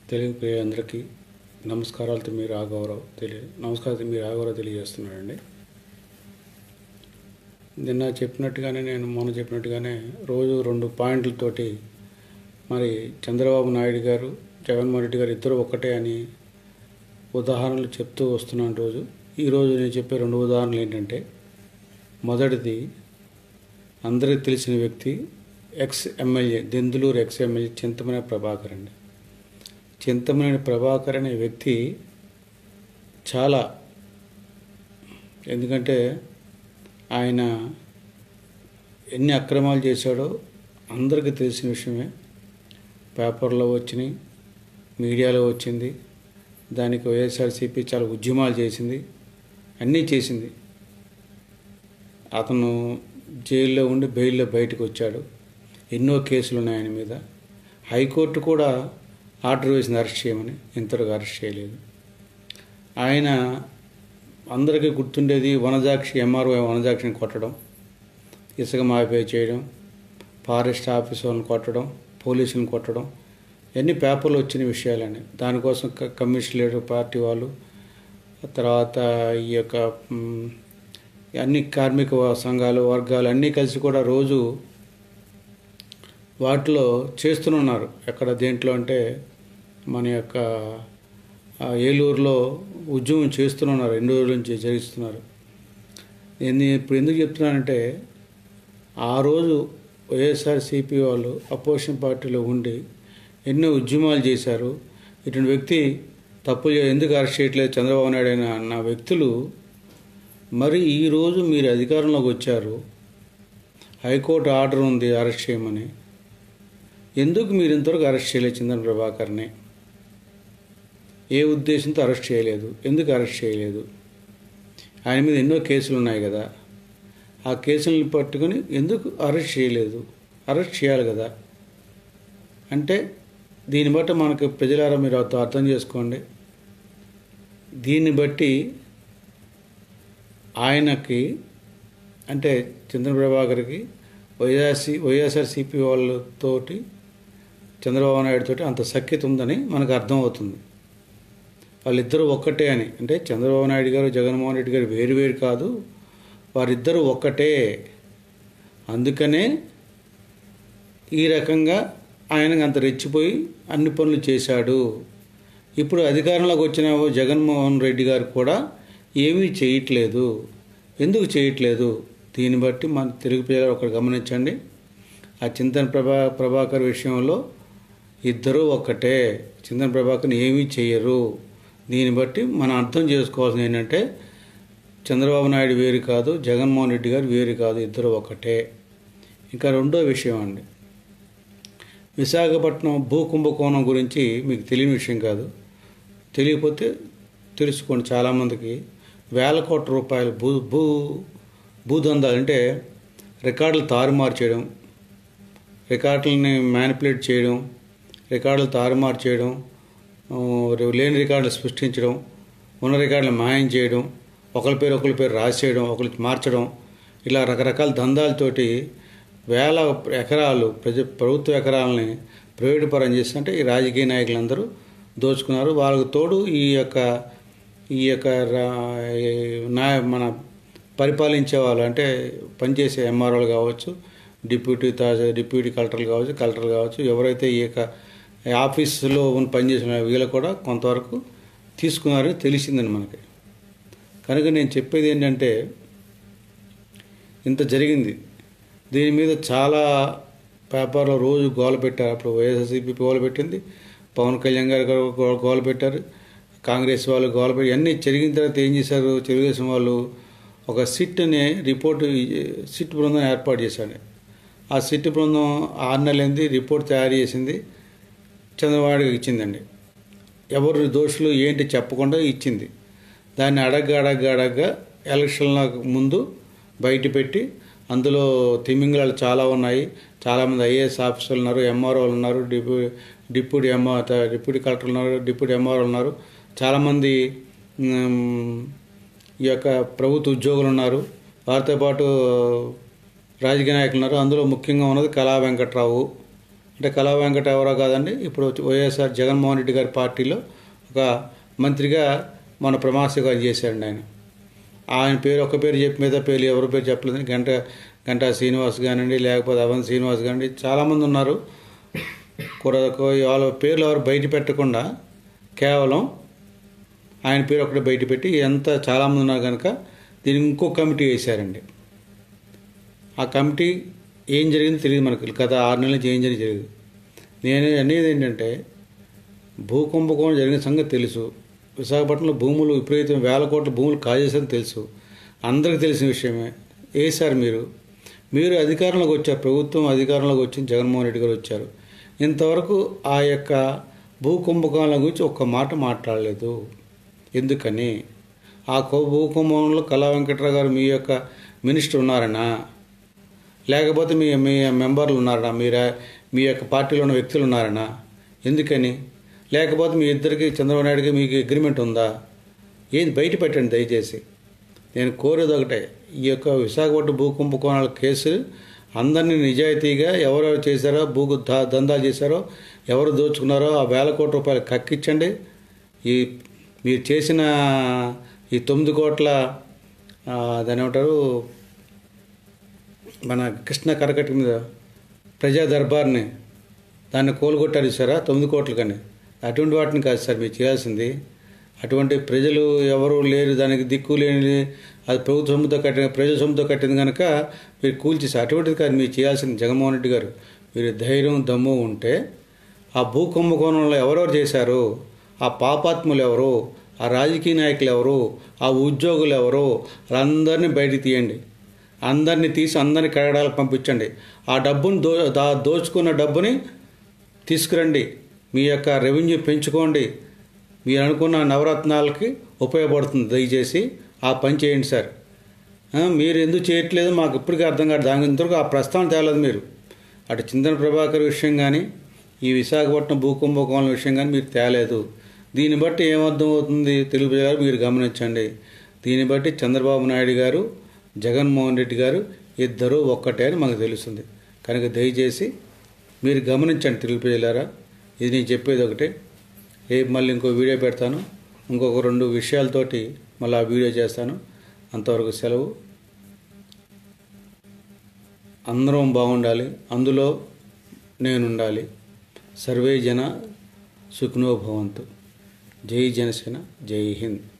తెలుగు ప్రియులందరికీ నమస్కారాలతో మీ రాఘవరావు తెలియ నమస్కారాలతో మీ రాఘవరావు తెలియజేస్తున్నానండి నిన్న చెప్పినట్టుగానే నేను మొన్న చెప్పినట్టుగానే రోజు రెండు పాయింట్లతోటి మరి చంద్రబాబు నాయుడు గారు జగన్మోహన్ రెడ్డి గారు ఇద్దరు ఒక్కటే అని ఉదాహరణలు చెప్తూ వస్తున్నాను రోజు ఈరోజు నేను చెప్పే రెండు ఉదాహరణలు ఏంటంటే మొదటిది అందరికీ తెలిసిన వ్యక్తి ex MLA Denduluru ex MLA Chintamane Prabhakar అండి చింతమనేని ప్రభాకర్ అనే వ్యక్తి చాలా ఎందుకంటే ఆయన ఎన్ని అక్రమాలు చేశాడో అందరికీ తెలిసిన విషయమే పేపర్లో వచ్చినాయి మీడియాలో వచ్చింది దానికి వైఎస్ఆర్సీపీ చాలా ఉద్యమాలు చేసింది అన్నీ చేసింది అతను జైల్లో ఉండి బెయిల్లో బయటకు వచ్చాడు ఎన్నో కేసులు ఉన్నాయి ఆయన మీద హైకోర్టు కూడా ఆర్డర్ వేసింది అరెస్ట్ చేయమని ఇంతవరకు అరెస్ట్ చేయలేదు ఆయన అందరికీ గుర్తుండేది వనజాక్షి ఎంఆర్ఓ వనజాక్షిని కొట్టడం ఇసుక మాఫీ చేయడం ఫారెస్ట్ ఆఫీస్ వాళ్ళని కొట్టడం పోలీసులను కొట్టడం ఇవన్నీ పేపర్లో వచ్చిన విషయాలని దానికోసం క- కమ్యూనిస్ట్ లీడర్ పార్టీ వాళ్ళు తర్వాత ఈ యొక్క మ్, అన్ని కార్మిక వ- సంఘాలు వర్గాలు అన్నీ కలిసి కూడా రోజు వాటిలో చేస్తున్నారు ఎక్కడ దేంట్లో అంటే మన యొక్క ఆ, ఏలూరులో ఉద్యమం చేస్తున్నారు రెండు రోజుల నుంచి జరిగిస్తున్నారు నేను ఇప్పుడు ఎందుకు చెప్తున్నానంటే ఆ రోజు వైఎస్ఆర్సీపీ వాళ్ళు అపోజిషన్ పార్టీలో ఉండి ఎన్నో ఉద్యమాలు చేశారు ఇటువంటి వ్యక్తి తప్పు చే- ఎందుకు అరెస్ట్ చేయట్లేదు చంద్రబాబు నాయుడు అయిన అన్న వ్యక్తులు మరి ఈరోజు మీరు అధికారంలోకి వచ్చారు హైకోర్టు ఆర్డర్ ఉంది అరెస్ట్ చేయమని ఎందుకు మీరు ఇంతవరకు అరెస్ట్ చేయలేదు చంద్రన్ ప్రభాకర్ని ఏ ఉద్దేశంతో అరెస్ట్ చేయలేదు ఎందుకు అరెస్ట్ చేయలేదు ఆయన మీద ఎన్నో కేసులు ఉన్నాయి కదా ఆ కేసులను పట్టుకొని ఎందుకు అరెస్ట్ చేయలేదు అరెస్ట్ చేయాలి కదా అంటే దీన్ని బట్టి మనకు ప్రజలారా మీరు అర్థం అర్థం చేసుకోండి దీన్ని బట్టి ఆయనకి అంటే చంద్ర ప్రభాకర్కి వైఎస్ఆర్సి వైఎస్ఆర్సీపీ వాళ్ళతోటి చంద్రబాబు నాయుడు తోటి అంత సఖ్యత ఉందని మనకు అర్థమవుతుంది వాళ్ళిద్దరూ ఒక్కటే అని అంటే చంద్రబాబు నాయుడు గారు జగన్మోహన్ రెడ్డి గారు వేరు వేరు కాదు వారిద్దరూ ఒక్కటే అందుకనే ఈ రకంగా ఆయనకు అంత రెచ్చిపోయి అన్ని పనులు చేశాడు ఇప్పుడు అధికారంలోకి వచ్చిన జగన్మోహన్ రెడ్డి గారు కూడా ఏమీ చేయట్లేదు ఎందుకు చేయట్లేదు దీన్ని బట్టి మన తెలుగు ప్రజలు ఒకటి గమనించండి ఆ చింతన ప్రభా ప్రభాకర్ విషయంలో ఇద్దరూ ఒక్కటే చింతన ప్రభాకర్ని ఏమీ చేయరు దీన్ని బట్టి మనం అర్థం చేసుకోవాల్సింది ఏంటంటే చంద్రబాబు నాయుడు వేరు కాదు జగన్మోహన్ రెడ్డి గారు వేరు కాదు ఇద్దరు ఒకటే ఇంకా రెండో విషయం అండి విశాఖపట్నం భూ కుంభకోణం గురించి మీకు తెలియని విషయం కాదు తెలియకపోతే తెలుసుకోండి చాలామందికి వేల కోట్ల రూపాయలు భూ భూ భూదందాలు అంటే రికార్డులు తారుమారు చేయడం రికార్డులని మ్యానిపులేట్ చేయడం రికార్డులు తారుమారు చేయడం ఆ, లేని రికార్డులు సృష్టించడం ఉన్న రికార్డులు మాయం చేయడం ఒకరి పేరు ఒకరి పేరు రాసేయడం ఒకరికి మార్చడం ఇలా రకరకాల దందాలతోటి వేల ఎకరాలు ప్రజ ప్రభుత్వ ఎకరాలని ప్రైవేటు పరం చేస్తుంటే ఈ రాజకీయ నాయకులందరూ దోచుకున్నారు వాళ్ళకు తోడు ఈ యొక్క ఈ యొక్క రా- ఈ నాయ మన పరిపాలించే వాళ్ళు అంటే పనిచేసే ఎంఆర్ఓలు కావచ్చు డిప్యూటీ తా- డిప్యూటీ కలెక్టర్లు కావచ్చు కలెక్టర్లు కావచ్చు ఎవరైతే ఈ యొక్క ఆఫీసులో ఉన్న పనిచేసిన వీళ్ళు కూడా కొంతవరకు తీసుకున్నారని తెలిసిందని మనకి కనుక నేను చెప్పేది ఏంటంటే ఇంత జరిగింది దీని మీద చాలా పేపర్లో రోజు గోల పెట్టారు అప్పుడు వైఎస్ఆర్సీపీ గోల పెట్టింది పవన్ కళ్యాణ్ గారు కూడా గో- గోల పెట్టారు కాంగ్రెస్ వాళ్ళు గోల పెట్టి అన్నీ జరిగిన తర్వాత ఏం చేశారు తెలుగుదేశం వాళ్ళు ఒక సిట్ అనే రిపోర్ట్ సిట్ బృందం ఏర్పాటు చేశాడు ఆ సిట్ బృందం ఆరు నెలలైంది రిపోర్ట్ తయారు చేసింది చంద్రబాబుకి ఇచ్చిందండి ఎవరు దోషులు ఏంటి చెప్పకుండా ఇచ్చింది దాన్ని అడగ అడగ అడగ ఎలక్షన్లకు ముందు బయట పెట్టి అందులో తిమింగళాలు చాలా ఉన్నాయి చాలామంది ఐఏఎస్ ఆఫీసర్లు ఉన్నారు ఎంఆర్ఓలు ఉన్నారు డిప్యూ డిప్యూటీ ఎంఆర్ డిప్యూటీ కలెక్టర్లు ఉన్నారు డిప్యూటీ ఎంఆర్ఓలు ఉన్నారు చాలామంది ఉమ్, ఈ యొక్క ప్రభుత్వ ఉద్యోగులు ఉన్నారు వారితో పాటు రాజకీయ నాయకులు ఉన్నారు అందులో ముఖ్యంగా ఉన్నది కళా వెంకట్రావు అంటే కళా వెంకట ఎవరో కాదండి ఇప్పుడు వచ్చి వైఎస్ఆర్ జగన్మోహన్ రెడ్డి గారి పార్టీలో ఒక మంత్రిగా మన ప్రమాణ స్వీకారం చేశారండి ఆయన ఆయన పేరు ఒక్క పేరు చెప్పి మీద పేరు ఎవరి పేరు చెప్పలేదు గంట గంటా శ్రీనివాస్ కానివ్వండి లేకపోతే అవన్ శ్రీనివాస్ కానివ్వండి చాలామంది ఉన్నారు కూడా వాళ్ళ పేర్లు ఎవరు బయట పెట్టకుండా కేవలం ఆయన పేరు ఒకటి బయట పెట్టి ఎంత చాలామంది ఉన్నారు కనుక దీనికి ఇంకో కమిటీ వేశారండి ఆ కమిటీ ఏం జరిగిందో తెలియదు మనకు గత ఆరు నెలల నుంచి ఏం జరిగి జరిగింది నేను అనేది ఏంటంటే భూకుంభకోణం జరిగిన సంగతి తెలుసు విశాఖపట్నంలో భూములు విపరీతం వేల కోట్ల భూములు కాజేసని తెలుసు అందరికీ తెలిసిన విషయమే వేశారు మీరు మీరు అధికారంలోకి వచ్చారు ప్రభుత్వం అధికారంలోకి వచ్చి జగన్మోహన్ రెడ్డి గారు వచ్చారు ఇంతవరకు ఆ యొక్క భూ కుంభకోణాల గురించి ఒక్క మాట మాట్లాడలేదు ఎందుకని ఆ కో- భూ కుంభకోణంలో కళా వెంకట్రావు గారు మీ యొక్క మినిస్టర్ ఉన్నారనా లేకపోతే మీ మీ మెంబర్లు ఉన్నారనా మీరా మీ యొక్క పార్టీలో ఉన్న వ్యక్తులు ఉన్నారనా ఎందుకని లేకపోతే మీ ఇద్దరికి చంద్రబాబు నాయుడుకి మీకు అగ్రిమెంట్ ఉందా ఏది బయట పెట్టండి దయచేసి నేను కోరేది ఒకటే ఈ యొక్క విశాఖపట్నం భూ కుంభకోణాల కేసు అందరినీ నిజాయితీగా ఎవరెవరు చేశారో భూ దా దందాలు చేశారో ఎవరు దోచుకున్నారో ఆ వేల కోట్ల రూపాయలు కక్కించండి ఈ మీరు చేసిన ఈ తొమ్మిది కోట్ల ఆ, దాని ఏమంటారు మన కృష్ణ కరకట్ట మీద ప్రజా దర్బార్ని దాన్ని కోలుగొట్టారు సారా తొమ్మిది కోట్లు కానీ అటువంటి వాటిని కాదు సార్ మీరు చేయాల్సింది అటువంటి ప్రజలు ఎవరు లేరు దానికి దిక్కు లేని అది ప్రభుత్వ సొమ్ముతో కట్టిన ప్రజల సొమ్ముతో కట్టింది కనుక మీరు కూల్చేసి అటువంటిది కాదు మీరు చేయాల్సింది జగన్మోహన్ రెడ్డి గారు మీరు ధైర్యం దమ్ము ఉంటే ఆ భూ కుంభకోణంలో ఎవరెవరు చేశారు ఆ పాపాత్ములు ఎవరు ఆ రాజకీయ నాయకులు ఎవరు ఆ ఉద్యోగులు ఎవరు వాళ్ళందరినీ బయటికి తీయండి అందరినీ తీసి అందరినీ కడగడానికి పంపించండి ఆ డబ్బును దో దా దోచుకున్న డబ్బుని తీసుకురండి మీ యొక్క రెవెన్యూ పెంచుకోండి మీరు అనుకున్న నవరత్నాలకి ఉపయోగపడుతుంది దయచేసి ఆ పని చేయండి సార్ ఆ, మీరు ఎందుకు చేయట్లేదు మాకు ఇప్పటికీ అర్థం కాదు దాని ఇంతవరకు ఆ ప్రస్తావన తేలేదు మీరు అటు చింతన ప్రభాకర్ విషయం కానీ ఈ విశాఖపట్నం భూకుంభకోణం విషయం కానీ మీరు తేలేదు దీన్ని బట్టి ఏమర్థం అవుతుంది తెలుగు ప్రజలు మీరు గమనించండి దీన్ని బట్టి చంద్రబాబు నాయుడు గారు జగన్మోహన్ రెడ్డి గారు ఇద్దరు ఒక్కటే అని మాకు తెలుస్తుంది కనుక దయచేసి మీరు గమనించండి తెలుగు ప్రజలారా ఇది నేను చెప్పేది ఒకటే రేపు మళ్ళీ ఇంకో వీడియో పెడతాను ఇంకొక రెండు విషయాలతోటి మళ్ళీ ఆ వీడియో చేస్తాను అంతవరకు సెలవు అందరం బాగుండాలి అందులో నేనుండాలి సర్వే జన సుఖనో భవంతు జై జనసేన జై హింద్